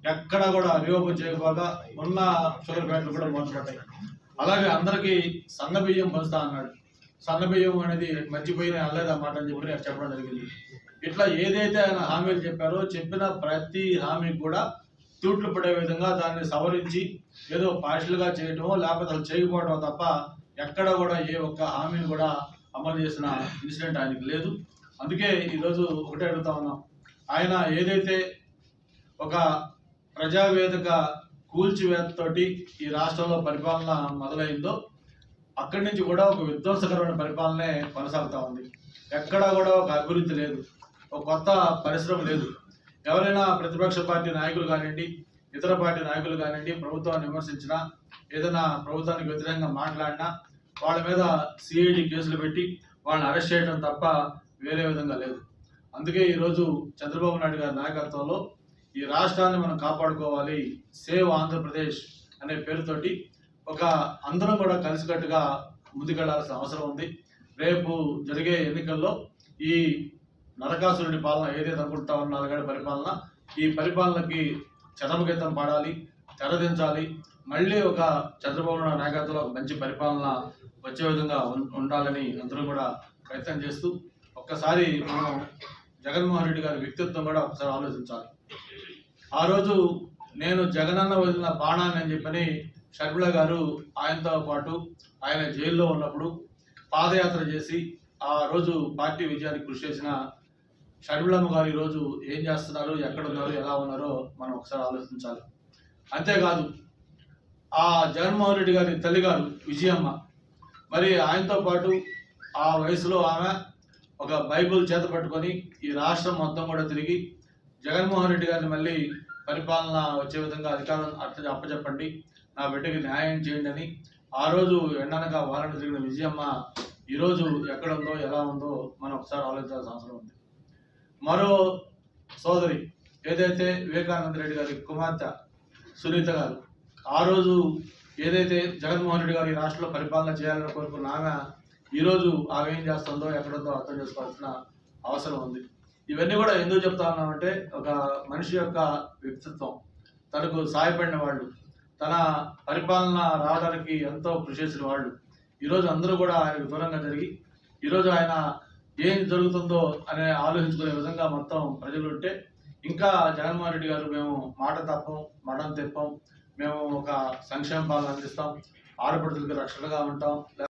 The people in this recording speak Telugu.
ఎక్కడ కూడా రీఓపెన్ చేయకపోగా ఉన్న షుగర్ ఫ్యాక్టరీ కూడా మూతపడ్డాయి అలాగే అందరికీ సన్న బియ్యం పంచుతా అన్నాడు సన్న బియ్యం అనేది మర్చిపోయిన అల్లేదా మాట అని చెప్పి నేను చెప్పడం జరిగింది ఇట్లా ఏదైతే ఆయన హామీలు చెప్పారో చెప్పిన ప్రతి హామీ కూడా తూట్లు పడే విధంగా దాన్ని సవరించి ఏదో పార్షల్గా చేయటమో లేకపోతే అసలు చేయకపోవటం తప్ప ఎక్కడ కూడా ఏ ఒక్క హామీని కూడా అమలు చేసిన ఇన్సిడెంట్ ఆయనకి లేదు అందుకే ఈరోజు ఒకటే అడుగుతా ఉన్నాం ఆయన ఏదైతే ఒక ప్రజావేదిక కూల్చివేతతోటి ఈ రాష్ట్రంలో పరిపాలన మొదలైందో అక్కడి నుంచి కూడా ఒక విధ్వంసకరమైన పరిపాలనే కొనసాగుతా ఉంది ఎక్కడా కూడా ఒక అభివృద్ధి లేదు ఒక కొత్త పరిశ్రమ లేదు ఎవరైనా ప్రతిపక్ష పార్టీ నాయకులు కానివ్వండి ఇతర పార్టీ నాయకులు కానివ్వండి ప్రభుత్వాన్ని విమర్శించినా ఏదైనా ప్రభుత్వానికి వ్యతిరేకంగా మాట్లాడినా వాళ్ళ మీద సిఐడి కేసులు పెట్టి వాళ్ళని అరెస్ట్ చేయడం తప్ప వేరే విధంగా లేదు అందుకే ఈరోజు చంద్రబాబు నాయుడు గారి నాయకత్వంలో ఈ రాష్ట్రాన్ని మనం కాపాడుకోవాలి సేవ్ ఆంధ్రప్రదేశ్ అనే పేరుతోటి ఒక అందరం కూడా కలిసికట్టుగా ముందుకెళ్లాల్సిన అవసరం ఉంది రేపు జరిగే ఎన్నికల్లో ఈ నరకాసురుడి పాలన ఏదైతే అనుకుంటా ఉన్న నాలుగేళ్ల పరిపాలన ఈ పరిపాలనకి చదమగీతం పాడాలి తెరదించాలి మళ్ళీ ఒక చంద్రబాబు నాయుడు నాయకత్వంలో ఒక మంచి పరిపాలన వచ్చే విధంగా ఉం- ఉండాలని అందరూ కూడా ప్రయత్నం చేస్తూ ఒక్కసారి మనం జగన్మోహన్ రెడ్డి గారి వ్యక్తిత్వం కూడా ఒకసారి ఆలోచించాలి ఆ రోజు నేను జగనన్న వదిలిన బాణాన్ని అని చెప్పని షర్మిల గారు ఆయనతో పాటు ఆయన జైల్లో ఉన్నప్పుడు పాదయాత్ర చేసి ఆ రోజు పార్టీ విజయానికి కృషి చేసిన షర్మిలమ్మ గారు ఈరోజు ఏం చేస్తున్నారు ఎక్కడ ఉన్నారు ఎలా ఉన్నారో మనం ఒకసారి ఆలోచించాలి అంతేకాదు ఆ జగన్మోహన్ రెడ్డి గారి తల్లిగారు విజయమ్మ మరి ఆయనతో పాటు ఆ వయసులో ఆమె ఒక బైబుల్ చేత పట్టుకొని ఈ రాష్ట్రం మొత్తం కూడా తిరిగి జగన్మోహన్ రెడ్డి గారిని మళ్ళీ పరిపాలన వచ్చే విధంగా అధికారం అట్ట అప్పచెప్పండి నా బిడ్డకి న్యాయం చేయండి అని ఆ రోజు ఎండనక వారాన్ని తిరిగిన విజయమ్మ ఈరోజు ఎక్కడ ఉందో ఎలా ఉందో మనం ఒకసారి ఆలోచించాల్సిన అవసరం ఉంది మరో సోదరి ఏదైతే వివేకానంద రెడ్డి గారి కుమార్తె సునీత గారు ఆ రోజు ఏదైతే జగన్మోహన్ రెడ్డి గారు ఈ రాష్ట్రంలో పరిపాలన చేయాలని కోరుకున్న ఆమె ఈరోజు ఆమె ఏం చేస్తుందో ఎక్కడుందో అర్థం చేసుకోవాల్సిన అవసరం ఉంది ఇవన్నీ కూడా ఎందుకు చెప్తా ఉన్నామంటే ఒక మనిషి యొక్క వ్యక్తిత్వం తనకు సహాయపడిన వాళ్ళు తన పరిపాలన రావడానికి ఎంతో కృషి చేసిన వాళ్ళు ఈరోజు అందరూ కూడా ఆయనకు దూరంగా జరిగి ఈరోజు ఆయన ఏం జరుగుతుందో అనే ఆలోచించుకునే విధంగా మొత్తం ప్రజలు ఉంటే ఇంకా జగన్మోహన్ రెడ్డి గారు మేము మాట తప్పం మడం తెప్పం మేము ఒక సంక్షేమ పాలన అందిస్తాం ఆడపడుతులకు రక్షణగా ఉంటాం